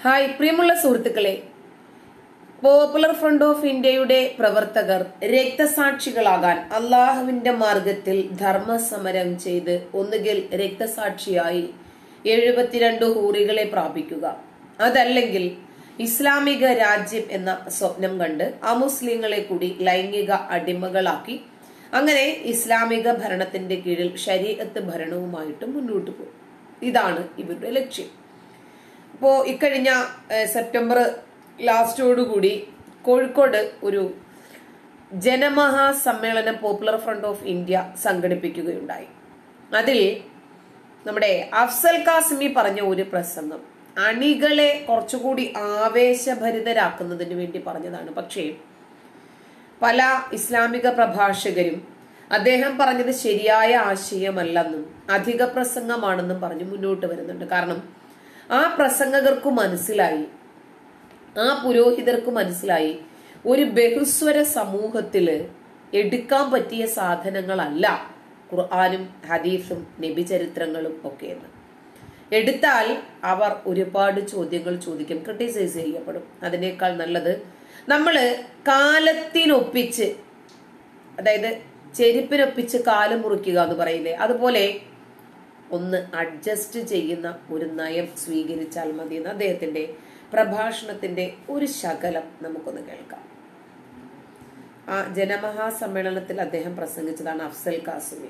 Hi പ്രിയമുള്ള സുഹൃത്തുക്കളെ popular Front of ഇന്ത്യയുടെ പ്രവർത്തകർ രക്തസാക്ഷികളാകാൻ അള്ളാഹുവിന്റെ മാർഗത്തിൽ ധർമ്മസമരം ചെയ്ത് ഒന്നുകിൽ രക്തസാക്ഷിയായി എഴുപത്തിരണ്ട് ഹൂറികളെ പ്രാപിക്കുക അതല്ലെങ്കിൽ ഇസ്ലാമിക രാജ്യം എന്ന സ്വപ്നം കണ്ട് അമുസ്ലിങ്ങളെ കൂടി ലൈംഗിക അടിമകളാക്കി അങ്ങനെ ഇസ്ലാമിക ഭരണത്തിന്റെ കീഴിൽ ശരീഅത്ത് ഭരണവുമായിട്ട് മുന്നോട്ട് പോകും ഇതാണ് ഇവരുടെ ലക്ഷ്യം ഇപ്പോ ഇക്കഴിഞ്ഞ ഏഹ്, സെപ്റ്റംബർ ലാസ്റ്റോടുകൂടി കോഴിക്കോട് ഒരു ജനമഹാസമ്മേളനം പോപ്പുലർ ഫ്രണ്ട് ഓഫ് ഇന്ത്യ സംഘടിപ്പിക്കുകയുണ്ടായി അതിൽ നമ്മുടെ അഫ്സൽ കാസിമി പറഞ്ഞ ഒരു പ്രസംഗം അണികളെ കുറച്ചുകൂടി ആവേശഭരിതരാക്കുന്നതിന് വേണ്ടി പറഞ്ഞതാണ് പക്ഷേ പല ഇസ്ലാമിക പ്രഭാഷകരും അദ്ദേഹം പറഞ്ഞത് ശരിയായ ആശയമല്ലെന്നും അധിക പ്രസംഗമാണെന്നും പറഞ്ഞ് മുന്നോട്ട് വരുന്നുണ്ട് കാരണം ആ പ്രസംഗകർക്ക് മനസ്സിലായി ആ പുരോഹിതർക്ക് മനസ്സിലായി ഒരു ബഹുസ്വര സമൂഹത്തില് എടുക്കാൻ പറ്റിയ സാധനങ്ങളല്ല ഖുർആാനും ഹദീസും നബിചരിത്രങ്ങളും ഒക്കെ എന്ന് എടുത്താൽ അവർ ഒരുപാട് ചോദ്യങ്ങൾ ചോദിക്കും ക്രിട്ടിസൈസ് ചെയ്യപ്പെടും അതിനേക്കാൾ നല്ലത് നമ്മള് കാലത്തിനൊപ്പിച്ച് അതായത് ചെരുപ്പിനൊപ്പിച്ച് കാല് മുറിക്കുക എന്ന് പറയില്ലേ അതുപോലെ ഒന്ന് അഡ്ജസ്റ്റ് ചെയ്യുന്ന ഒരു നയം സ്വീകരിച്ചാൽ മതി എന്ന് അദ്ദേഹത്തിന്റെ പ്രഭാഷണത്തിന്റെ ഒരു ശകലം നമുക്കൊന്ന് കേൾക്കാം ആ ജനമഹാസമ്മേളനത്തിൽ അദ്ദേഹം പ്രസംഗിച്ചതാണ് അഫ്സൽ കാസിമി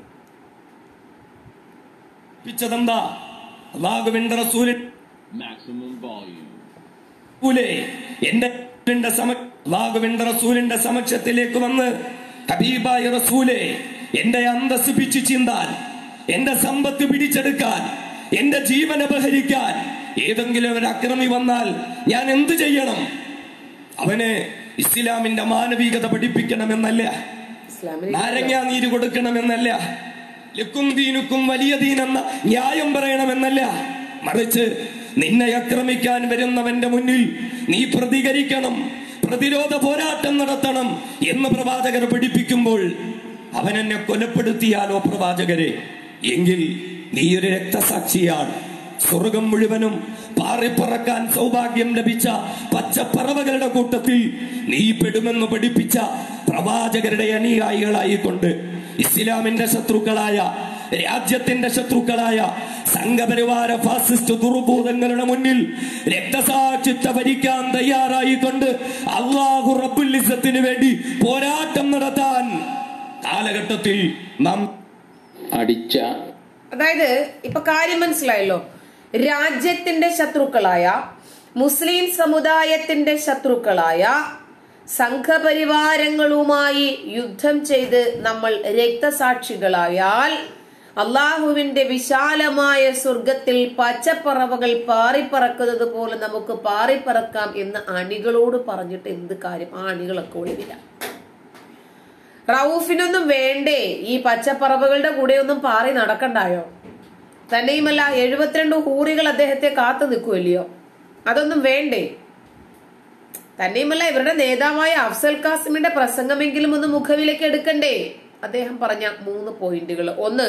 പിച്ചതെന്താ അള്ളാഹുവിന്റെ റസൂലിൻ maximum volume. റസൂലേ, എന്റെ റസൂലിന്റെ സമ അള്ളാഹുവിന്റെ റസൂലിന്റെ സമക്ഷത്തിലേക്ക് വന്ന് ഹബീബായ റസൂലെ എന്റെ അന്തസ് പിച്ചു ചിന്താൻ എന്റെ സമ്പത്ത് പിടിച്ചെടുക്കാൻ എന്റെ ജീവൻ അപഹരിക്കാൻ ഏതെങ്കിലും ഒരു അക്രമി വന്നാൽ ഞാൻ എന്ത് ചെയ്യണം അവന് ഇസ്ലാമിന്റെ മാനവികത പഠിപ്പിക്കണമെന്നല്ല ഇസ്ലാമിലെ നാരങ്ങാ നീര് കൊടുക്കണമെന്നല്ല ലുക്കും ദീനുക്കും വലിയ ദീനെന്ന ന്യായം പറയണമെന്നല്ല മറിച്ച് നിന്നെ ആക്രമിക്കാൻ വരുന്നവന്റെ മുന്നിൽ നീ പ്രതികരിക്കണം പ്രതിരോധ പോരാട്ടം നടത്തണം എന്ന് പ്രവാചകർ പഠിപ്പിക്കുമ്പോൾ അവൻ എന്നെ കൊലപ്പെടുത്തിയാലോ പ്രവാചകരെ എങ്കിൽ നീ ഒരു രക്തസാക്ഷിയാണ് സ്വർഗം മുഴുവനും പാറിപ്പറക്കാൻ സൗഭാഗ്യം ലഭിച്ച പച്ചപ്പറവകളുടെ കൂട്ടത്തിൽ നീ പെടുമെന്ന് പഠിപ്പിച്ച പ്രവാചകരുടെ അനുയായികളായിക്കൊണ്ട് ഇസ്ലാമിന്റെ ശത്രുക്കളായ രാജ്യത്തിന്റെ ശത്രുക്കളായ സംഘപരിവാര ഫാസിസ്റ്റ് ദുർഭൂതങ്ങളുടെ മുന്നിൽ രക്തസാക്ഷിത്വ ഭരിക്കാൻ തയ്യാറായിക്കൊണ്ട് അള്ളാഹു റബുല്ലിസത്തിന് വേണ്ടി പോരാട്ടം നടത്താൻ കാലഘട്ടത്തിൽ നാം അടിച്ച അതായത് ഇപ്പൊ കാര്യം മനസ്സിലായല്ലോ രാജ്യത്തിന്റെ ശത്രുക്കളായ മുസ്ലിം സമുദായത്തിന്റെ ശത്രുക്കളായ സംഘപരിവാരങ്ങളുമായി യുദ്ധം ചെയ്ത് നമ്മൾ രക്തസാക്ഷികളായാൽ അള്ളാഹുവിന്റെ വിശാലമായ സ്വർഗത്തിൽ പച്ചപ്പറവകൾ പാറിപ്പറക്കുന്നത് പോലെ നമുക്ക് പാറിപ്പറക്കാം എന്ന് അണികളോട് പറഞ്ഞിട്ട് എന്ത് കാര്യം ആ അണികളൊക്കെ ഒളിവില്ല റൌഫിനൊന്നും വേണ്ടേ ഈ പച്ചപ്പറവകളുടെ കൂടെ ഒന്നും പാറി നടക്കണ്ടായോ തന്നെയുമല്ല എഴുപത്തിരണ്ട് ഹൂറികൾ അദ്ദേഹത്തെ കാത്തു നിൽക്കുമല്ലയോ അതൊന്നും വേണ്ടേ തന്നെയുമല്ല ഇവരുടെ നേതാവായ അഫ്സൽ കാസിമിന്റെ പ്രസംഗമെങ്കിലും ഒന്ന് മുഖവിലേക്ക് എടുക്കണ്ടേ അദ്ദേഹം പറഞ്ഞ മൂന്ന് പോയിന്റുകൾ ഒന്ന്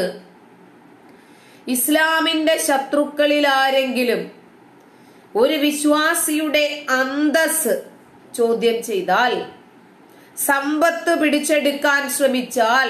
ഇസ്ലാമിന്റെ ശത്രുക്കളിൽ ആരെങ്കിലും ഒരു വിശ്വാസിയുടെ അന്തസ് ചോദ്യം ചെയ്താൽ സമ്പത്ത് പിടിച്ചെടുക്കാൻ ശ്രമിച്ചാൽ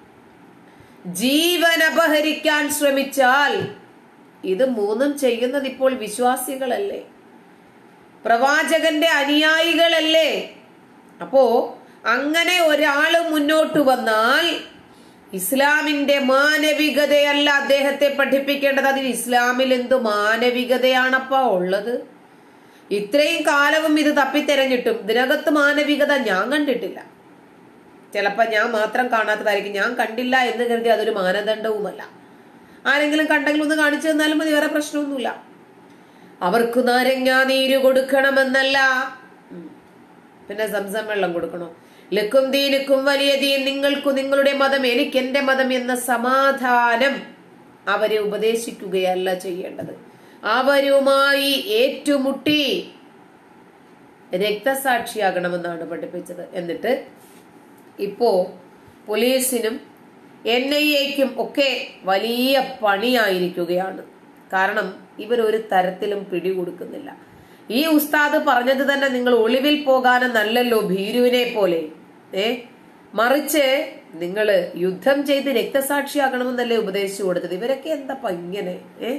ജീവൻ അപഹരിക്കാൻ ശ്രമിച്ചാൽ ഇത് മൂന്നും ചെയ്യുന്നത് ഇപ്പോൾ വിശ്വാസികളല്ലേ പ്രവാചകന്റെ അനുയായികളല്ലേ അപ്പോ അങ്ങനെ ഒരാള് മുന്നോട്ട് വന്നാൽ ഇസ്ലാമിന്റെ മാനവികതയല്ല അദ്ദേഹത്തെ പഠിപ്പിക്കേണ്ടത് അതിന് ഇസ്ലാമിൽ എന്തു മാനവികതയാണപ്പാ ഉള്ളത് ഇത്രയും കാലവും ഇത് തപ്പിത്തെരഞ്ഞിട്ടും ഇതിനകത്ത് മാനവികത ഞാൻ കണ്ടിട്ടില്ല ചിലപ്പോ ഞാൻ മാത്രം കാണാത്തതായിരിക്കും ഞാൻ കണ്ടില്ല എന്ന് കരുതി അതൊരു മാനദണ്ഡവുമല്ല ആരെങ്കിലും കണ്ടെങ്കിൽ ഒന്ന് കാണിച്ചു തന്നാലും മതി വേറെ പ്രശ്നമൊന്നുമില്ല അവർക്ക് നാരങ്ങാ നീര് കൊടുക്കണമെന്നല്ല ഉം. പിന്നെ സംസം വെള്ളം കൊടുക്കണോ ലക്കും ദീനുക്കും വലിയ ദീൻ നിങ്ങൾക്കു നിങ്ങളുടെ മതം എനിക്ക് എന്റെ മതം എന്ന സമാധാനം അവരെ ഉപദേശിക്കുകയല്ല ചെയ്യേണ്ടത് അവരുമായി ഏറ്റുമുട്ടി രക്തസാക്ഷിയാകണമെന്നാണ് പഠിപ്പിച്ചത് എന്നിട്ട് ഇപ്പോ പോലീസിനും എൻ ഐ എക്കും ഒക്കെ വലിയ പണിയായിരിക്കുകയാണ് കാരണം ഇവരൊരു തരത്തിലും പിടികൊടുക്കുന്നില്ല ഈ ഉസ്താദ് പറഞ്ഞത് തന്നെ നിങ്ങൾ ഒളിവിൽ പോകാനെന്നല്ലല്ലോ ഭീരുവിനെ പോലെ ഏ മറിച്ച് നിങ്ങൾ യുദ്ധം ചെയ്ത് രക്തസാക്ഷിയാകണമെന്നല്ലേ ഉപദേശിച്ചു കൊടുത്തത് ഇവരൊക്കെ എന്താ ഇങ്ങനെ ഏ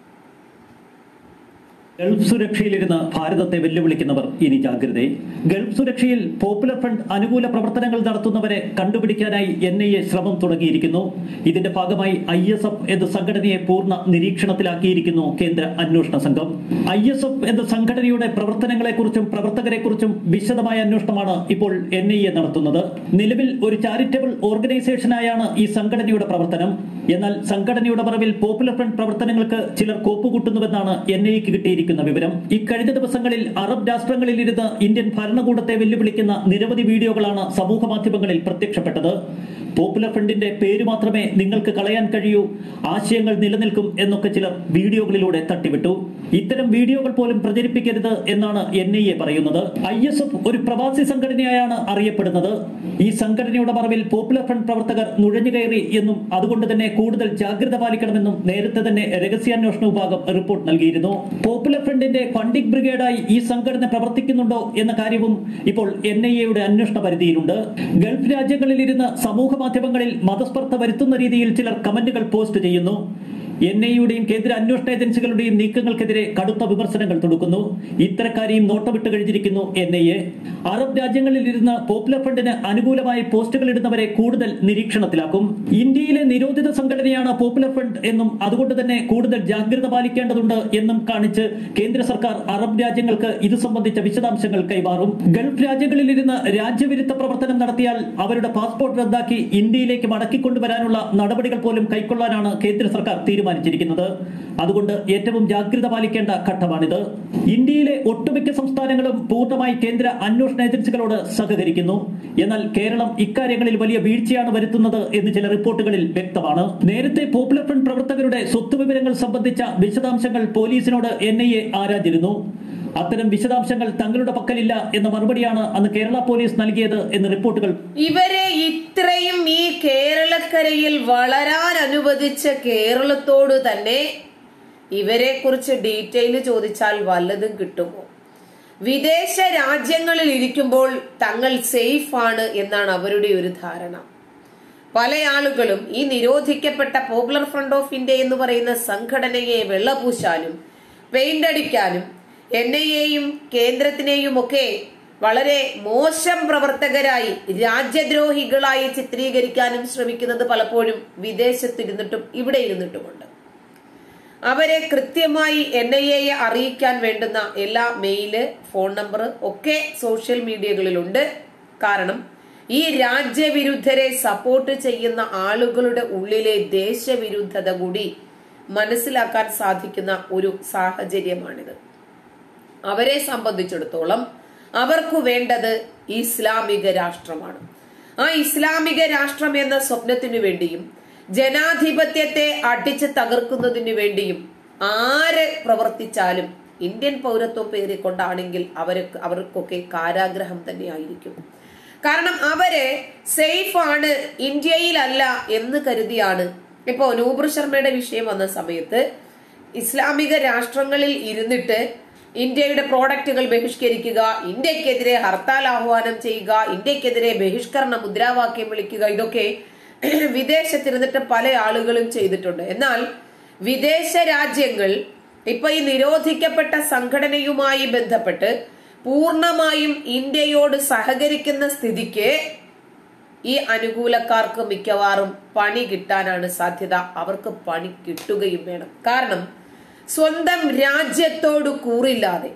ഗൾഫ് സുരക്ഷയിലിരുന്ന് ഭാരതത്തെ വെല്ലുവിളിക്കുന്നവർ ഇനി ജാഗ്രതയെ ഗൾഫ് സുരക്ഷയിൽ പോപ്പുലർ ഫ്രണ്ട് അനുകൂല പ്രവർത്തനങ്ങൾ നടത്തുന്നവരെ കണ്ടുപിടിക്കാനായി എൻ ഐ എ ശ്രമം തുടങ്ങിയിരിക്കുന്നു ഇതിന്റെ ഭാഗമായി ഐ എസ് എഫ് എന്ന സംഘടനയെ പൂർണ്ണ നിരീക്ഷണത്തിലാക്കിയിരിക്കുന്നു കേന്ദ്ര അന്വേഷണ സംഘം ഐ എസ് എഫ് എന്ന സംഘടനയുടെ പ്രവർത്തനങ്ങളെക്കുറിച്ചും പ്രവർത്തകരെക്കുറിച്ചും വിശദമായ അന്വേഷണമാണ് ഇപ്പോൾ എൻ ഐ എ നടത്തുന്നത് നിലവിൽ ഒരു ചാരിറ്റബിൾ ഓർഗനൈസേഷനായാണ് ഈ സംഘടനയുടെ പ്രവർത്തനം എന്നാൽ സംഘടനയുടെ മറവിൽ പോപ്പുലർ ഫ്രണ്ട് പ്രവർത്തനങ്ങൾക്ക് ചിലർ കോപ്പുകൂട്ടുന്നുവെന്നാണ് എൻ ഐക്ക് കിട്ടിയിരിക്കുന്ന വിവരം ഇക്കഴിഞ്ഞ ദിവസങ്ങളിൽ അറബ് രാഷ്ട്രങ്ങളിൽ ഇരുന്ന് ഇന്ത്യൻ ഭരണകൂടത്തെ വെല്ലുവിളിക്കുന്ന നിരവധി വീഡിയോകളാണ് സമൂഹ മാധ്യമങ്ങളിൽ പ്രത്യക്ഷപ്പെട്ടത് പോപ്പുലർ ഫ്രണ്ടിന്റെ പേര് മാത്രമേ നിങ്ങൾക്ക് കളയാൻ കഴിയൂ ആശയങ്ങൾ നിലനിൽക്കും എന്നൊക്കെ ചിലർ വീഡിയോകളിലൂടെ തട്ടിവിട്ടു ഇത്തരം വീഡിയോകൾ പോലും പ്രചരിപ്പിക്കരുത് എന്നാണ് എൻ ഐ എ പറയുന്നത് ഐ എസ് എഫ് ഒരു പ്രവാസി സംഘടനയായാണ് അറിയപ്പെടുന്നത് ഈ സംഘടനയുടെ മറവിൽ പോപ്പുലർ ഫ്രണ്ട് പ്രവർത്തകർ നുഴഞ്ഞുകയറി എന്നും അതുകൊണ്ട് തന്നെ കൂടുതൽ ജാഗ്രത പാലിക്കണമെന്നും നേരത്തെ തന്നെ രഹസ്യാന്വേഷണ വിഭാഗം റിപ്പോർട്ട് നൽകിയിരുന്നു പോപ്പുലർ ഫ്രണ്ടിന്റെ ഫണ്ടിംഗ് ബ്രിഗേഡായി ഈ സംഘടന പ്രവർത്തിക്കുന്നുണ്ടോ എന്ന കാര്യവും ഇപ്പോൾ എൻ ഐ എയുടെ അന്വേഷണ പരിധിയിലുണ്ട് ഗൾഫ് രാജ്യങ്ങളിൽ ഇരുന്ന് സമൂഹ മാധ്യമങ്ങളിൽ മതസ്പർദ്ധ വരുത്തുന്ന രീതിയിൽ ചിലർ കമന്റുകൾ പോസ്റ്റ് ചെയ്യുന്നു എൻ ഐയുടെയും കേന്ദ്ര അന്വേഷണ ഏജൻസികളുടെയും നീക്കങ്ങൾക്കെതിരെ കടുത്ത വിമർശനങ്ങൾ തുടക്കുന്നു ഇത്തരക്കാരെയും നോട്ടമിട്ട് കഴിഞ്ഞിരിക്കുന്നു എൻ ഐ എ അറബ് രാജ്യങ്ങളിൽ ഇരുന്ന് പോപ്പുലർ ഫ്രണ്ടിന് അനുകൂലമായി പോസ്റ്റുകൾ ഇടുന്നവരെ കൂടുതൽ നിരീക്ഷണത്തിലാക്കും ഇന്ത്യയിലെ നിരോധിത സംഘടനയാണ് പോപ്പുലർ ഫ്രണ്ട് എന്നും അതുകൊണ്ട് തന്നെ കൂടുതൽ ജാഗ്രത പാലിക്കേണ്ടതുണ്ട് എന്നും കാണിച്ച് കേന്ദ്ര സർക്കാർ അറബ് രാജ്യങ്ങൾക്ക് ഇത് സംബന്ധിച്ച വിശദാംശങ്ങൾ കൈമാറും ഗൾഫ് രാജ്യങ്ങളിൽ ഇരുന്ന് രാജ്യവിരുദ്ധ പ്രവർത്തനം നടത്തിയാൽ അവരുടെ പാസ്പോർട്ട് റദ്ദാക്കി ഇന്ത്യയിലേക്ക് മടക്കിക്കൊണ്ടുവരാനുള്ള നടപടികൾ പോലും കൈക്കൊള്ളാനാണ് കേന്ദ്ര സർക്കാർ തീരുമാനിച്ചിരിക്കുന്നത് അതുകൊണ്ട് ഏറ്റവും ജാഗ്രത പാലിക്കേണ്ട ഘട്ടമാണിത് ഇന്ത്യയിലെ ഒട്ടുമിക്ക സംസ്ഥാനങ്ങളും പൂർണ്ണമായി കേന്ദ്ര അന്വേഷണ ഏജൻസികളോട് സഹകരിക്കുന്നു എന്നാൽ കേരളം ഇക്കാര്യങ്ങളിൽ വലിയ വീഴ്ചയാണ് വരുത്തുന്നത് എന്ന് ചില റിപ്പോർട്ടുകളിൽ വ്യക്തമാണ് നേരത്തെ പോപ്പുലർ ഫ്രണ്ട് പ്രവർത്തകരുടെ സ്വത്ത് വിവരങ്ങൾ സംബന്ധിച്ച വിശദാംശങ്ങൾ പോലീസിനോട് എൻ ഐ എ ആരാഞ്ഞിരുന്നു അത്തരം വിശദാംശങ്ങൾ തങ്ങളുടെ പക്കലില്ല എന്ന മറുപടിയാണ് അന്ന് കേരള പോലീസ് നൽകിയത് എന്ന് റിപ്പോർട്ടുകൾ ഇവരെ ഇത്രയും ഈ കേരളക്കരയിൽ വളരാൻ അനുവദിച്ച കേരളത്തോട് തന്നെ ഇവരെ കുറിച്ച് ഡീറ്റെയിൽ ചോദിച്ചാൽ വല്ലതും കിട്ടുമോ വിദേശ രാജ്യങ്ങളിൽ ഇരിക്കുമ്പോൾ തങ്ങൾ സേഫ് ആണ് എന്നാണ് അവരുടെ ഒരു ധാരണ പല ആളുകളും ഈ നിരോധിക്കപ്പെട്ട പോപ്പുലർ ഫ്രണ്ട് ഓഫ് ഇന്ത്യ എന്ന് പറയുന്ന സംഘടനയെ വെള്ളപൂശാനും പെയിന്റ് അടിക്കാനും എൻ ഐ എയും കേന്ദ്രത്തിനെയും ഒക്കെ വളരെ മോശം പ്രവർത്തകരായി രാജ്യദ്രോഹികളായി ചിത്രീകരിക്കാനും ശ്രമിക്കുന്നത് പലപ്പോഴും വിദേശത്തിരുന്നിട്ടും ഇവിടെ ഇരുന്നിട്ടുമുണ്ട് അവരെ കൃത്യമായി എൻ ഐ എയെ അറിയിക്കാൻ വേണ്ടുന്ന എല്ലാ മെയില് ഫോൺ നമ്പർ ഒക്കെ സോഷ്യൽ മീഡിയകളിലുണ്ട് കാരണം ഈ രാജ്യവിരുദ്ധരെ സപ്പോർട്ട് ചെയ്യുന്ന ആളുകളുടെ ഉള്ളിലെ ദേശവിരുദ്ധത കൂടി മനസ്സിലാക്കാൻ സാധിക്കുന്ന ഒരു സാഹചര്യമാണിത് അവരെ സംബന്ധിച്ചിടത്തോളം അവർക്ക് വേണ്ടത് ഇസ്ലാമിക രാഷ്ട്രമാണ് ആ ഇസ്ലാമിക രാഷ്ട്രം എന്ന സ്വപ്നത്തിനു വേണ്ടിയും ജനാധിപത്യത്തെ അടിച്ച് തകർക്കുന്നതിനു വേണ്ടിയും ആര് പ്രവർത്തിച്ചാലും ഇന്ത്യൻ പൗരത്വം പേറിക്കൊണ്ടാണെങ്കിൽ അവർക്ക് അവർക്കൊക്കെ കാരാഗ്രഹം തന്നെയായിരിക്കും കാരണം അവര് സേഫ് ആണ് ഇന്ത്യയിലല്ല എന്ന് കരുതിയാണ് ഇപ്പോ നൂബർ ശർമ്മയുടെ വിഷയം വന്ന സമയത്ത് ഇസ്ലാമിക രാഷ്ട്രങ്ങളിൽ ഇരുന്നിട്ട് ഇന്ത്യയുടെ പ്രോഡക്റ്റുകൾ ബഹിഷ്കരിക്കുക ഇന്ത്യക്കെതിരെ ഹർത്താൽ ആഹ്വാനം ചെയ്യുക ഇന്ത്യക്കെതിരെ ബഹിഷ്കരണ മുദ്രാവാക്യം വിളിക്കുക ഇതൊക്കെ വിദേശത്തിരുന്നിട്ട് പല ആളുകളും ചെയ്തിട്ടുണ്ട് എന്നാൽ വിദേശ രാജ്യങ്ങൾ ഇപ്പൊ ഈ നിരോധിക്കപ്പെട്ട സംഘടനയുമായി ബന്ധപ്പെട്ട് പൂർണ്ണമായും ഇന്ത്യയോട് സഹകരിക്കുന്ന സ്ഥിതിക്ക് ഈ അനുകൂലക്കാർക്ക് മിക്കവാറും പണി കിട്ടാനാണ് സാധ്യത അവർക്ക് പണി കിട്ടുകയും വേണം കാരണം സ്വന്തം രാജ്യത്തോട് കൂറില്ലാതെ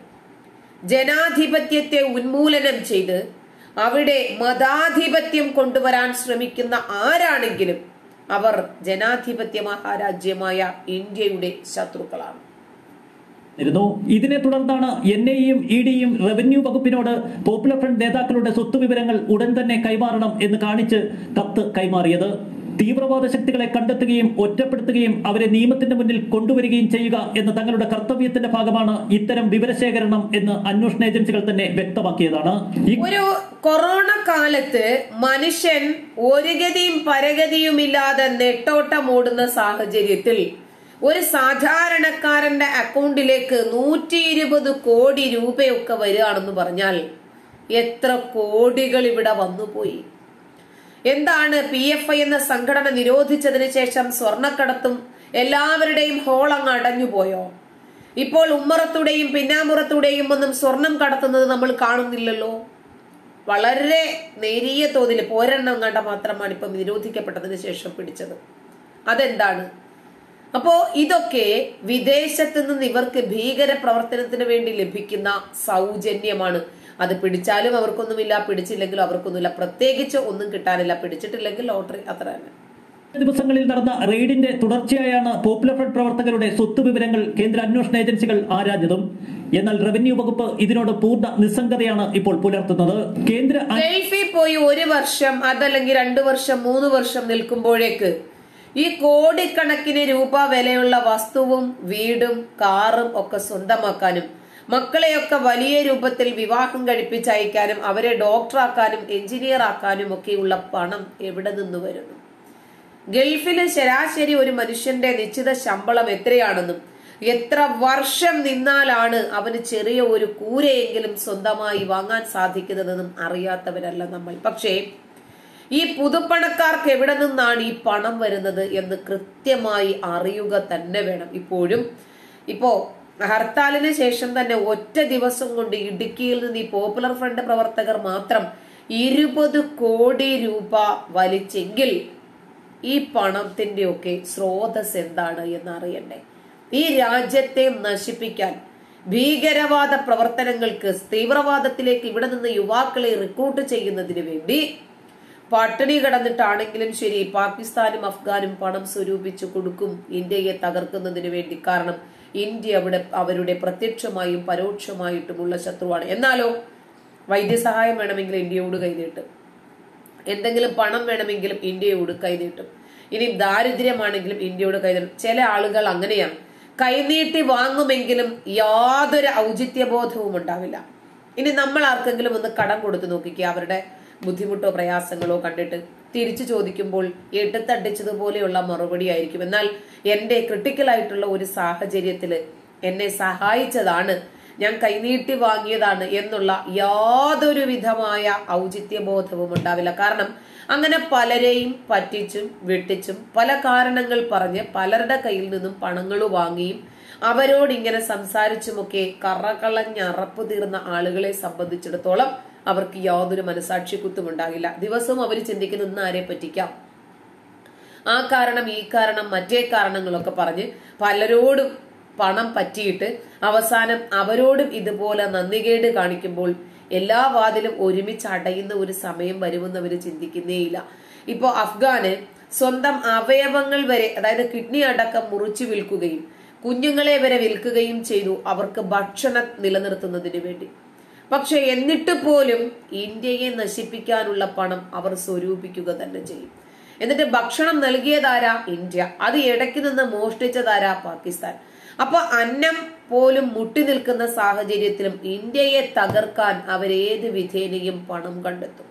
ജനാധിപത്യത്തെ ഉന്മൂലനം ചെയ്ത് അവിടെ മതാധിപത്യം കൊണ്ടുവരാൻ ശ്രമിക്കുന്ന ആരാണെങ്കിലും അവർ ജനാധിപത്യ മഹാരാജ്യമായ ഇന്ത്യയുടെ ശത്രുക്കളാണ് ഇരുന്നു ഇതിനെ തുടർന്നാണ് എൻ ഐയും ഇ ഡിയും റവന്യൂ വകുപ്പിനോട് പോപ്പുലർ ഫ്രണ്ട് നേതാക്കളുടെ സ്വത്ത് വിവരങ്ങൾ ഉടൻ തന്നെ കൈമാറണം എന്ന് കാണിച്ച് കത്ത് കൈമാറിയത് തീവ്രവാദ ശക്തികളെ കണ്ടെത്തുകയും ഒറ്റപ്പെടുത്തുകയും അവരെ നിയമത്തിന്റെ മുന്നിൽ കൊണ്ടുവരികയും ചെയ്യുക എന്ന തങ്ങളുടെ കർത്തവ്യത്തിന്റെ ഭാഗമാണ് ഇത്തരം വിവരശേഖരണം എന്ന് അന്വേഷണ ഏജൻസികൾ തന്നെ വ്യക്തമാക്കിയതാണ് ഈ ഒരു കൊറോണ കാലത്ത് മനുഷ്യൻ ഒരു ഗതിയും പരഗതിയുമില്ലാതെ നെട്ടോട്ടം ഓടുന്ന സാഹചര്യത്തിൽ ഒരു സാധാരണക്കാരന്റെ അക്കൗണ്ടിലേക്ക് നൂറ്റി ഇരുപത് കോടി രൂപയൊക്കെ വരികയാണെന്ന് പറഞ്ഞാൽ എത്ര കോടികൾ ഇവിടെ വന്നുപോയി എന്താണ് പി എഫ് ഐ എന്ന സംഘടന നിരോധിച്ചതിന് ശേഷം സ്വർണക്കടത്തും എല്ലാവരുടെയും ഹോൾ അങ്ങ് അടഞ്ഞുപോയോ ഇപ്പോൾ ഉമ്മറത്തുടെയും പിന്നാമ്പുറത്തുടെയും ഒന്നും സ്വർണം കടത്തുന്നത് നമ്മൾ കാണുന്നില്ലല്ലോ വളരെ നേരിയ തോതിൽ പോരെണ്ണം കണ്ട മാത്രമാണ് ഇപ്പം നിരോധിക്കപ്പെട്ടതിന് ശേഷം പിടിച്ചത് അതെന്താണ് അപ്പോ ഇതൊക്കെ വിദേശത്ത് നിന്ന് ഇവർക്ക് ഭീകര പ്രവർത്തനത്തിന് വേണ്ടി ലഭിക്കുന്ന സൗജന്യമാണ് അത് പിടിച്ചാലും അവർക്കൊന്നുമില്ല പിടിച്ചില്ലെങ്കിലും അവർക്കൊന്നുമില്ല പ്രത്യേകിച്ച് ഒന്നും കിട്ടാനില്ല പിടിച്ചിട്ടില്ലെങ്കിൽ ലോട്ടറി അത്ര തന്നെ ദിവസങ്ങളിൽ നടന്ന റെയ്ഡിന്റെ തുടർച്ചയായാണ് പോപ്പുലർ ഫ്രണ്ട് പ്രവർത്തകരുടെ സ്വത്ത് വിവരങ്ങൾ കേന്ദ്ര അന്വേഷണ ഏജൻസികൾ ആരാഞ്ഞതും എന്നാൽ റവന്യൂ വകുപ്പ് ഇതിനോട് പൂർണ്ണ നിസ്സംഗതയാണ് ഇപ്പോൾ പുലർത്തുന്നത് കേന്ദ്ര അ- ഗൾഫിൽ പോയി ഒരു വർഷം അതല്ലെങ്കിൽ രണ്ടു വർഷം മൂന്ന് വർഷം നിൽക്കുമ്പോഴേക്ക് ഈ കോടിക്കണക്കിന് രൂപ വിലയുള്ള വസ്തുവും വീടും കാറും ഒക്കെ സ്വന്തമാക്കാനും മക്കളെയൊക്കെ വലിയ രൂപത്തിൽ വിവാഹം കഴിപ്പിച്ചയക്കാനും അവരെ ഡോക്ടറാക്കാനും എഞ്ചിനീയർ ആക്കാനും ഒക്കെയുള്ള പണം എവിടെ നിന്ന് വരുന്നു ഗൾഫിൽ ശരാശരി ഒരു മനുഷ്യന്റെ നിശ്ചിത ശമ്പളം എത്രയാണെന്നും എത്ര വർഷം നിന്നാലാണ് അവന് ചെറിയ ഒരു കൂരയെങ്കിലും സ്വന്തമായി വാങ്ങാൻ സാധിക്കുന്നതെന്നും അറിയാത്തവരല്ല നമ്മൾ പക്ഷേ ഈ പുതുപ്പണക്കാർക്ക് എവിടെ നിന്നാണ് ഈ പണം വരുന്നത് എന്ന് കൃത്യമായി അറിയുക തന്നെ വേണം ഇപ്പോഴും ഇപ്പോ ഹർത്താലിന് ശേഷം തന്നെ ഒറ്റ ദിവസം കൊണ്ട് ഇടുക്കിയിൽ നിന്ന് ഈ പോപ്പുലർ ഫ്രണ്ട് പ്രവർത്തകർ മാത്രം ഇരുപത് കോടി രൂപ വലിച്ചെങ്കിൽ ഈ പണത്തിന്റെ ഒക്കെ സ്രോതസ് എന്താണ് എന്ന് അറിയണ്ടേ ഈ രാജ്യത്തെ നശിപ്പിക്കാൻ ഭീകരവാദ പ്രവർത്തനങ്ങൾക്ക് തീവ്രവാദത്തിലേക്ക് ഇവിടെ നിന്ന് യുവാക്കളെ റിക്രൂട്ട് ചെയ്യുന്നതിന് വേണ്ടി പട്ടിണി കിടന്നിട്ടാണെങ്കിലും ശരി പാകിസ്ഥാനും അഫ്ഗാനും പണം സ്വരൂപിച്ചു കൊടുക്കും ഇന്ത്യയെ തകർക്കുന്നതിന് വേണ്ടി കാരണം ഇന്ത്യ അവിടെ അവരുടെ പ്രത്യക്ഷമായും പരോക്ഷമായിട്ടുമുള്ള ശത്രുവാണ് എന്നാലോ വൈദ്യസഹായം വേണമെങ്കിൽ ഇന്ത്യയോട് കൈനീട്ടും എന്തെങ്കിലും പണം വേണമെങ്കിലും ഇന്ത്യയോട് കൈനീട്ടും ഇനി ദാരിദ്ര്യമാണെങ്കിലും ഇന്ത്യയോട് കൈനീട്ടും ചില ആളുകൾ അങ്ങനെയാണ് കൈനീട്ടി വാങ്ങുമെങ്കിലും യാതൊരു ഔചിത്യബോധവും ഉണ്ടാവില്ല ഇനി നമ്മൾ ആർക്കെങ്കിലും ഒന്ന് കടം കൊടുത്തു നോക്കിക്കുക അവരുടെ ബുദ്ധിമുട്ടോ പ്രയാസങ്ങളോ കണ്ടിട്ട് തിരിച്ചു ചോദിക്കുമ്പോൾ എടുത്തടിച്ചതുപോലെയുള്ള മറുപടി ആയിരിക്കും എന്നാൽ എന്റെ ക്രിട്ടിക്കൽ ആയിട്ടുള്ള ഒരു സാഹചര്യത്തില് എന്നെ സഹായിച്ചതാണ് ഞാൻ കൈനീട്ടി വാങ്ങിയതാണ് എന്നുള്ള യാതൊരു വിധമായ ഔചിത്യബോധവും ഉണ്ടാവില്ല കാരണം അങ്ങനെ പലരെയും പറ്റിച്ചും വെട്ടിച്ചും പല കാരണങ്ങൾ പറഞ്ഞ് പലരുടെ കയ്യിൽ നിന്നും പണങ്ങൾ വാങ്ങിയും അവരോട് ഇങ്ങനെ സംസാരിച്ചുമൊക്കെ കറകളഞ്ഞറപ്പ് തീർന്ന ആളുകളെ സംബന്ധിച്ചിടത്തോളം അവർക്ക് യാതൊരു മനസാക്ഷി കുത്തും ഉണ്ടാകില്ല ദിവസവും അവർ ചിന്തിക്കുന്ന ഇന്ന് ആരെ പറ്റിക്കാം ആ കാരണം ഈ കാരണം മറ്റേ കാരണങ്ങളൊക്കെ പറഞ്ഞ് പലരോടും പണം പറ്റിയിട്ട് അവസാനം അവരോടും ഇതുപോലെ നന്ദികേട് കാണിക്കുമ്പോൾ എല്ലാ വാതിലും ഒരുമിച്ച് അടയുന്ന ഒരു സമയം വരുമെന്ന് അവർ ചിന്തിക്കുന്നേയില്ല ഇപ്പോ അഫ്ഗാന് സ്വന്തം അവയവങ്ങൾ വരെ അതായത് കിഡ്നി അടക്കം മുറിച്ചു വിൽക്കുകയും കുഞ്ഞുങ്ങളെ വരെ വിൽക്കുകയും ചെയ്തു അവർക്ക് ഭക്ഷണം നിലനിർത്തുന്നതിന് വേണ്ടി പക്ഷെ എന്നിട്ട് പോലും ഇന്ത്യയെ നശിപ്പിക്കാനുള്ള പണം അവർ സ്വരൂപിക്കുക തന്നെ ചെയ്യും എന്നിട്ട് ഭക്ഷണം നൽകിയതാരാ ഇന്ത്യ അത് ഇടയ്ക്ക് നിന്ന് മോഷ്ടിച്ചതാരാ പാകിസ്ഥാൻ അപ്പൊ അന്നം പോലും മുട്ടി നിൽക്കുന്ന സാഹചര്യത്തിലും ഇന്ത്യയെ തകർക്കാൻ അവരേത് വിധേനയും പണം കണ്ടെത്തും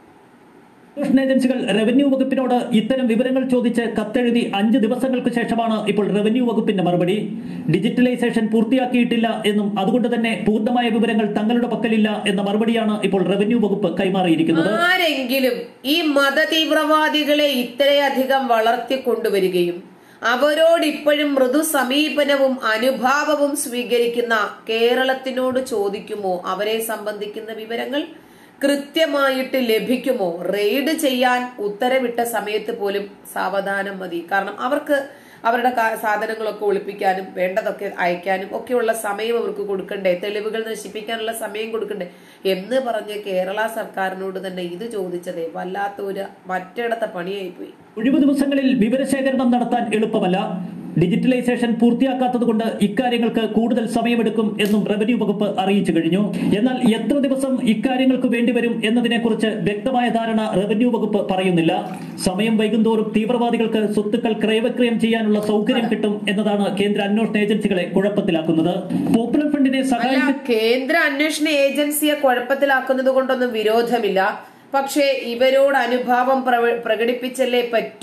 അന്വേഷണ ഏജൻസികൾ റവന്യൂ വകുപ്പിനോട് ഇത്തരം വിവരങ്ങൾ ചോദിച്ച് കത്തെഴുതി അഞ്ച് ദിവസങ്ങൾക്ക് ശേഷമാണ് ഇപ്പോൾ റവന്യൂ വകുപ്പിന്റെ മറുപടി ഡിജിറ്റലൈസേഷൻ പൂർത്തിയാക്കിയിട്ടില്ല എന്നും അതുകൊണ്ട് തന്നെ പൂർണ്ണമായ വിവരങ്ങൾ തങ്ങളുടെ പക്കലില്ല എന്ന മറുപടിയാണ് ഇപ്പോൾ റവന്യൂ വകുപ്പ് കൈമാറിയിരിക്കുന്നത് ആരെങ്കിലും ഈ മതതീവ്രവാദികളെ ഇത്രയധികം വളർത്തിക്കൊണ്ടുവരികയും അവരോട് ഇപ്പോഴും മൃദു സമീപനവും അനുഭാവവും സ്വീകരിക്കുന്ന കേരളത്തിനോട് ചോദിക്കുമോ അവരെ സംബന്ധിക്കുന്ന വിവരങ്ങൾ കൃത്യമായിട്ട് ലഭിക്കുമോ റെയ്ഡ് ചെയ്യാൻ ഉത്തരവിട്ട സമയത്ത് പോലും സാവധാനം മതി കാരണം അവർക്ക് അവരുടെ കാ- സാധനങ്ങളൊക്കെ ഒളിപ്പിക്കാനും വേണ്ടതൊക്കെ അയക്കാനും ഒക്കെയുള്ള സമയം അവർക്ക് കൊടുക്കണ്ടേ തെളിവുകൾ നശിപ്പിക്കാനുള്ള സമയം കൊടുക്കണ്ടേ എന്ന് പറഞ്ഞ് കേരള സർക്കാരിനോട് തന്നെ ഇത് ചോദിച്ചതേ വല്ലാത്ത ഒരു മറ്റിടത്തെ പണിയായിപ്പോയി ഒഴിവു ദിവസങ്ങളിൽ വിവരശേഖരണം നടത്താൻ എളുപ്പമല്ല ഡിജിറ്റലൈസേഷൻ പൂർത്തിയാക്കാത്തതുകൊണ്ട് ഇക്കാര്യങ്ങൾക്ക് കൂടുതൽ സമയമെടുക്കും എന്നും റവന്യൂ വകുപ്പ് അറിയിച്ചു കഴിഞ്ഞു എന്നാൽ എത്ര ദിവസം ഇക്കാര്യങ്ങൾക്ക് വേണ്ടിവരും എന്നതിനെക്കുറിച്ച് വ്യക്തമായ ധാരണ റവന്യൂ വകുപ്പ് പറയുന്നില്ല സമയം വൈകുന്തോറും തീവ്രവാദികൾക്ക് സ്വത്തുക്കൾ ക്രയവിക്രയം ചെയ്യാനുള്ള സൗകര്യം കിട്ടും എന്നതാണ് കേന്ദ്ര അന്വേഷണ ഏജൻസികളെ കുഴപ്പത്തിലാക്കുന്നത് പോപ്പുലർ ഫ്രണ്ടിനെ അല്ല സഹായിക്കാൻ കേന്ദ്ര അന്വേഷണ ഏജൻസിയെ കുഴപ്പത്തിലാക്കുന്നത് കൊണ്ടൊന്നും വിരോധമില്ല പക്ഷേ ഇവരോട് അനുഭാവം പ്രവ- പ്രകടിപ്പിച്ചല്ലേ പറ്റൂ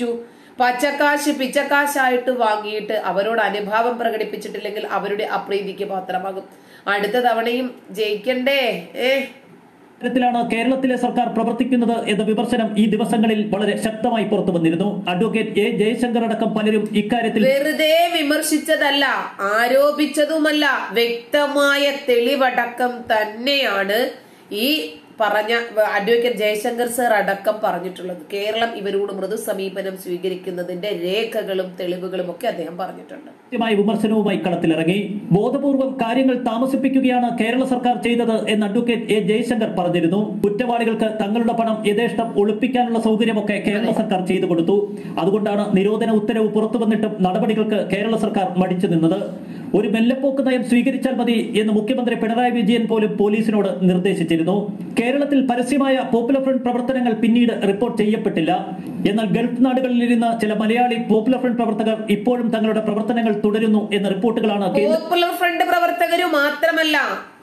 പച്ചക്കാശ് പിച്ചക്കാശായിട്ട് വാങ്ങിയിട്ട് അവരോട് അനുഭാവം പ്രകടിപ്പിച്ചിട്ടില്ലെങ്കിൽ അവരുടെ അപ്രീതിക്ക് പാത്രമാകും അടുത്ത തവണയും ജയിക്കണ്ടേ ഏ തരത്തിലാണ് കേരളത്തിലെ സർക്കാർ പ്രവർത്തിക്കുന്നത് എന്ന വിമർശനം ഈ ദിവസങ്ങളിൽ വളരെ ശക്തമായി പുറത്തു വന്നിരുന്നു അഡ്വക്കേറ്റ് എ ജയശങ്കർ അടക്കം പലരും ഇക്കാര്യത്തിൽ വെറുതെ വിമർശിച്ചതല്ല ആരോപിച്ചതുമല്ല വ്യക്തമായ തെളിവടക്കം തന്നെയാണ് ഈ പറഞ്ഞ അഡ്വക്കേറ്റ് ജയശങ്കർ സർ അടക്കം പറഞ്ഞിട്ടുള്ളത് കേരളം ഇവരോട് മൃദു സമീപനം സ്വീകരിക്കുന്നതിന്റെ രേഖകളും തെളിവുകളും ഒക്കെ അദ്ദേഹം പറഞ്ഞിട്ടുണ്ട് കൃത്യമായ വിമർശനവുമായി കളത്തിലിറങ്ങി ബോധപൂർവം കാര്യങ്ങൾ താമസിപ്പിക്കുകയാണ് കേരള സർക്കാർ ചെയ്തത് എന്ന് അഡ്വക്കേറ്റ് എ ജയശങ്കർ പറഞ്ഞിരുന്നു കുറ്റവാളികൾക്ക് തങ്ങളുടെ പണം യഥേഷ്ടം ഒളിപ്പിക്കാനുള്ള സൗകര്യമൊക്കെ കേരള സർക്കാർ ചെയ്തു കൊടുത്തു അതുകൊണ്ടാണ് നിരോധന ഉത്തരവ് പുറത്തു വന്നിട്ടും നടപടികൾക്ക് കേരള സർക്കാർ മടിച്ചു നിന്നത് ഒരു മെല്ലപ്പോക്ക് നയം സ്വീകരിച്ചാൽ മതി എന്ന് മുഖ്യമന്ത്രി പിണറായി വിജയൻ പോലും പോലീസിനോട് നിർദ്ദേശിച്ചിരുന്നു കേരളത്തിൽ പരസ്യമായ പോപ്പുലർ ഫ്രണ്ട് പ്രവർത്തനങ്ങൾ പിന്നീട് റിപ്പോർട്ട് ചെയ്യപ്പെട്ടില്ല എന്നാൽ ഗൾഫ് നാടുകളിലിരുന്ന ചില മലയാളി പോപ്പുലർ ഫ്രണ്ട് പ്രവർത്തകർ ഇപ്പോഴും തങ്ങളുടെ പ്രവർത്തനങ്ങൾ തുടരുന്നു എന്ന റിപ്പോർട്ടുകളാണ് കേന്ദ്ര പോപ്പുലർ ഫ്രണ്ട് പ്രവർത്തകരു മാത്രമല്ല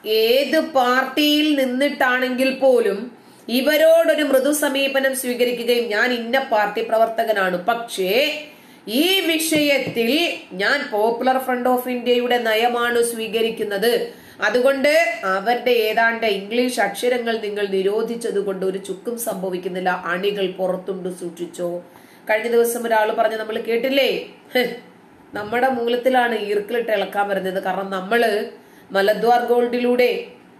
ഏത് പാർട്ടിയിൽ നിന്നിട്ടാണെങ്കിൽ പോലും ഇവരോടൊരു മൃദു സമീപനം സ്വീകരിക്കുകയും ഞാൻ ഇന്ന പാർട്ടി പ്രവർത്തകനാണ് പക്ഷേ ഈ വിഷയത്തിൽ ഞാൻ പോപ്പുലർ ഫ്രണ്ട് ഓഫ് ഇന്ത്യയുടെ നയമാണ് സ്വീകരിക്കുന്നത് അതുകൊണ്ട് അവരുടെ ഏതാണ്ട് ഇംഗ്ലീഷ് അക്ഷരങ്ങൾ നിങ്ങൾ നിരോധിച്ചത് കൊണ്ട് ഒരു ചുക്കും സംഭവിക്കുന്നില്ല അണികൾ പുറത്തുണ്ട് സൂക്ഷിച്ചോ കഴിഞ്ഞ ദിവസം ഒരാൾ പറഞ്ഞ് നമ്മൾ കേട്ടില്ലേ ഹ്, നമ്മുടെ മൂലത്തിലാണ് ഈർക്കിലിട്ട് ഇളക്കാൻ വരുന്നത് കാരണം നമ്മള് മലദ്വാർ ഗോൾഡിലൂടെ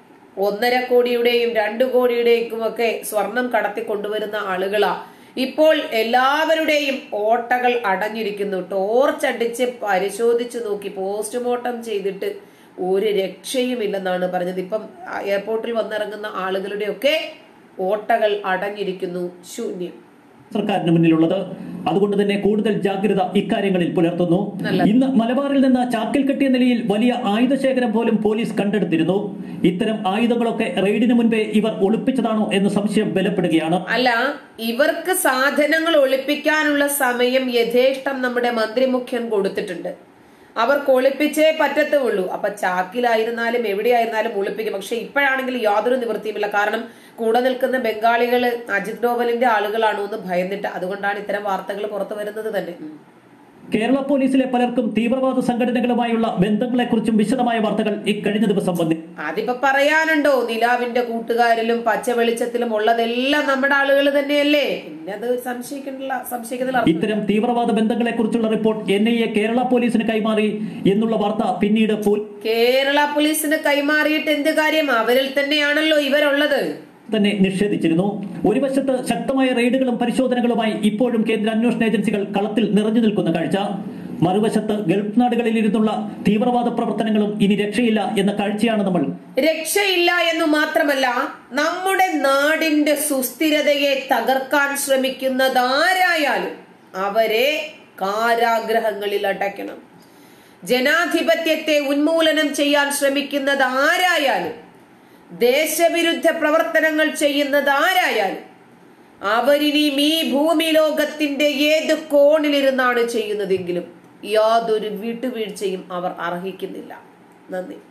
ഒന്നര കോടിയുടെയും രണ്ടു കോടിയുടെയും ഒക്കെ സ്വർണം കടത്തി കൊണ്ടുവരുന്ന ആളുകളാ ഇപ്പോൾ എല്ലാവരുടെയും ഓട്ടകൾ അടഞ്ഞിരിക്കുന്നു ടോർച്ച് അടിച്ച് പരിശോധിച്ചു നോക്കി പോസ്റ്റ്മോർട്ടം ചെയ്തിട്ട് ഒരു രക്ഷയുമില്ലെന്നാണ് പറഞ്ഞത് ഇപ്പം എയർപോർട്ടിൽ വന്നിറങ്ങുന്ന ആളുകളുടെയൊക്കെ ഓട്ടകൾ അടഞ്ഞിരിക്കുന്നു ശൂന്യം സർക്കാരിന് മുന്നിലുള്ളത് അതുകൊണ്ട് തന്നെ കൂടുതൽ ജാഗ്രത ഇക്കാര്യങ്ങളിൽ പുലർത്തുന്നു നല്ലത്. ഇന്ന് മലബാറിൽ നിന്ന് ചാക്കിൽ കെട്ടിയ നിലയിൽ വലിയ ആയുധശേഖരം പോലും പോലീസ് കണ്ടെടുത്തിരുന്നു ഇത്തരം ആയുധങ്ങളൊക്കെ റെയ്ഡിന് മുൻപേ ഇവർ ഒളിപ്പിച്ചതാണോ എന്ന് സംശയം ബലപ്പെടുകയാണ് അല്ല ഇവർക്ക് സാധനങ്ങൾ ഒളിപ്പിക്കാനുള്ള സമയം യഥേഷ്ടം നമ്മുടെ മന്ത്രി മുഖ്യൻ കൊടുത്തിട്ടുണ്ട് അവർക്ക് ഒളിപ്പിച്ചേ പറ്റത്തുള്ളൂ അപ്പൊ ചാക്കിലായിരുന്നാലും എവിടെയായിരുന്നാലും ഒളിപ്പിക്കും പക്ഷെ ഇപ്പോഴാണെങ്കിൽ യാതൊരു നിവൃത്തിയുമില്ല കാരണം കൂടെ നിൽക്കുന്ന ബംഗാളികള് അജിത് ഡോവലിന്റെ ആളുകളാണോ എന്ന് ഭയന്നിട്ട് അതുകൊണ്ടാണ് ഇത്തരം വാർത്തകൾ പുറത്തു വരുന്നത് തന്നെ ഉം. കേരള പോലീസിലെ പലർക്കും തീവ്രവാദ സംഘടനകളുമായുള്ള ബന്ധങ്ങളെക്കുറിച്ചും വിശദമായ വാർത്തകൾ ഇക്കഴിഞ്ഞ ദിവസം വന്നി അതിപ്പോ പറയാനുണ്ടോ നിലാവിന്റെ കൂട്ടുകാരിലും പച്ച വെളിച്ചത്തിലും ഉള്ളതെല്ലാം നമ്മുടെ ആളുകൾ തന്നെയല്ലേ പിന്നെ അത് സംശയിക്കണില്ല സംശയിക്കുന്നതിൽ അർത്ഥമില്ല. ഇത്തരം തീവ്രവാദ ബന്ധങ്ങളെക്കുറിച്ചുള്ള report N I A Kerala പോലീസിന് കൈമാറി എന്നുള്ള വാർത്ത പിന്നീട് പോലീസ് കേരള പോലീസിന് കൈമാറിയിട്ട് എന്ത് കാര്യം അവരിൽ തന്നെയാണല്ലോ ഇവരുള്ളത് തന്നെ നിഷേധിച്ചിരുന്നു ഒരു വശത്ത് ശക്തമായ റെയ്ഡുകളും പരിശോധനകളുമായി ഇപ്പോഴും കേന്ദ്ര അന്വേഷണ ഏജൻസികൾ കളത്തിൽ നിറഞ്ഞു നിൽക്കുന്ന കാഴ്ച മറുവശത്ത് ഗൾഫ് നാടുകളിൽ ഇരുന്നുള്ള തീവ്രവാദ പ്രവർത്തനങ്ങളും ഇനി രക്ഷയില്ല എന്ന കാഴ്ചയാണ് നമ്മൾ രക്ഷയില്ല എന്നു മാത്രമല്ല നമ്മുടെ നാടിന്റെ സുസ്ഥിരതയെ തകർക്കാൻ ശ്രമിക്കുന്നതാരായാലും അവരെ കാരാഗ്രഹങ്ങളിൽ അടയ്ക്കണം ജനാധിപത്യത്തെ ഉന്മൂലനം ചെയ്യാൻ ശ്രമിക്കുന്നത് ആരായാലും ദേശവിരുദ്ധ പ്രവർത്തനങ്ങൾ ചെയ്യുന്നത് ആരായാലും അവരിനിയും ഈ ഭൂമി ലോകത്തിന്റെ ഏത് കോണിലിരുന്നാണ് ചെയ്യുന്നതെങ്കിലും യാതൊരു വിട്ടുവീഴ്ചയും അവർ അർഹിക്കുന്നില്ല നന്ദി